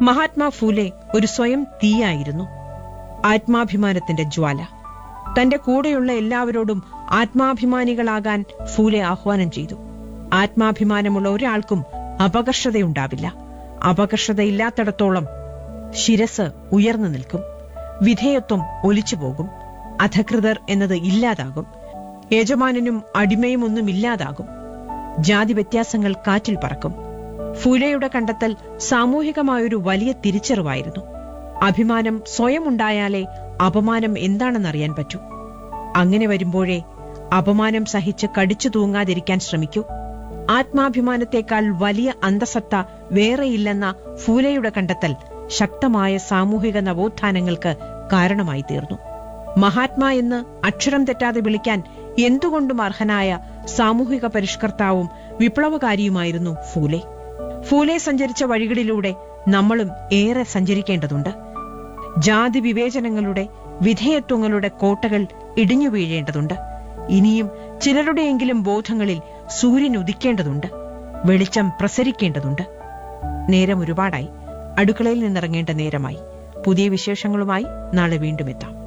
മഹാത്മാ ഫൂലെ ഒരു സ്വയം തീയായിരുന്നു ആത്മാഭിമാനത്തിന്റെ ജ്വാല തന്റെ കൂടെയുള്ള എല്ലാവരോടും ആത്മാഭിമാനികളാകാൻ ഫൂലെ ആഹ്വാനം ചെയ്തു ആത്മാഭിമാനമുള്ള ഒരാൾക്കും അപകർഷതയുണ്ടാവില്ല അപകർഷതയില്ലാത്തിടത്തോളം ശിരസ് ഉയർന്നു നിൽക്കും വിധേയത്വം ഒലിച്ചു പോകും അധകൃതർ എന്നത് ഇല്ലാതാകും യജമാനനും അടിമയും ഒന്നും ഇല്ലാതാകും ജാതി വ്യത്യാസങ്ങൾ കാറ്റിൽ പറക്കും ഫൂലെയുടെ കണ്ടെത്തൽ സാമൂഹികമായൊരു വലിയ തിരിച്ചറിവായിരുന്നു അഭിമാനം സ്വയം ഉണ്ടായാലേ അപമാനം എന്താണെന്നറിയാൻ പറ്റൂ അങ്ങനെ വരുമ്പോഴേ അപമാനം സഹിച്ച് കടിച്ചു തൂങ്ങാതിരിക്കാൻ ശ്രമിക്കൂ ആത്മാഭിമാനത്തെക്കാൾ വലിയ അന്തസത്ത വേറെയില്ലെന്ന ഫൂലെയുടെ കണ്ടെത്തൽ ശക്തമായ സാമൂഹിക നവോത്ഥാനങ്ങൾക്ക് കാരണമായി തീർന്നു മഹാത്മാ എന്ന് അക്ഷരം തെറ്റാതെ വിളിക്കാൻ എന്തുകൊണ്ടും അർഹനായ സാമൂഹിക പരിഷ്കർത്താവും വിപ്ലവകാരിയുമായിരുന്നു ഫൂലെ ഫൂലെ സഞ്ചരിച്ച വഴികളിലൂടെ നമ്മളും ഏറെ സഞ്ചരിക്കേണ്ടതുണ്ട് ജാതി വിവേചനങ്ങളുടെ വിധേയത്വങ്ങളുടെ കോട്ടകൾ ഇടിഞ്ഞു വീഴേണ്ടതുണ്ട് ഇനിയും ചിലരുടെയെങ്കിലും ബോധങ്ങളിൽ സൂര്യൻ ഉദിക്കേണ്ടതുണ്ട് വെളിച്ചം പ്രസരിക്കേണ്ടതുണ്ട് നേരം ഒരുപാടായി അടുക്കളയിൽ നിന്നിറങ്ങേണ്ട നേരമായി പുതിയ വിശേഷങ്ങളുമായി നാളെ വീണ്ടും എത്താം